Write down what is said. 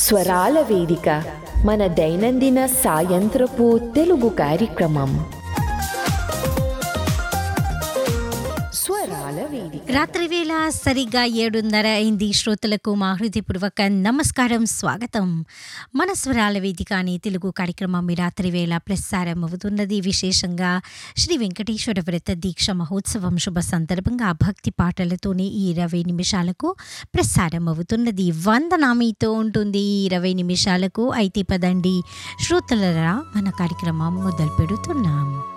స్వరాల వేదిక మన దైనందిన సాయంత్రపు తెలుగు కార్యక్రమం స్వరాల వేదిక రాత్రి వేళ సరిగ్గా ఏడున్నర అయింది శ్రోతలకు మా హృదయపూర్వక నమస్కారం స్వాగతం మన స్వరాల వేదిక అనే తెలుగు కార్యక్రమం ఈ రాత్రి వేళ ప్రసారం అవుతున్నది విశేషంగా శ్రీ వెంకటేశ్వర వ్రత దీక్ష మహోత్సవం శుభ సందర్భంగా భక్తి పాటలతోనే ఈ ఇరవై నిమిషాలకు ప్రసారం అవుతున్నది వందన మీతో ఉంటుంది ఈ ఇరవై నిమిషాలకు అయితే పదండి శ్రోతలరా మన కార్యక్రమం మొదలు పెడుతున్నాం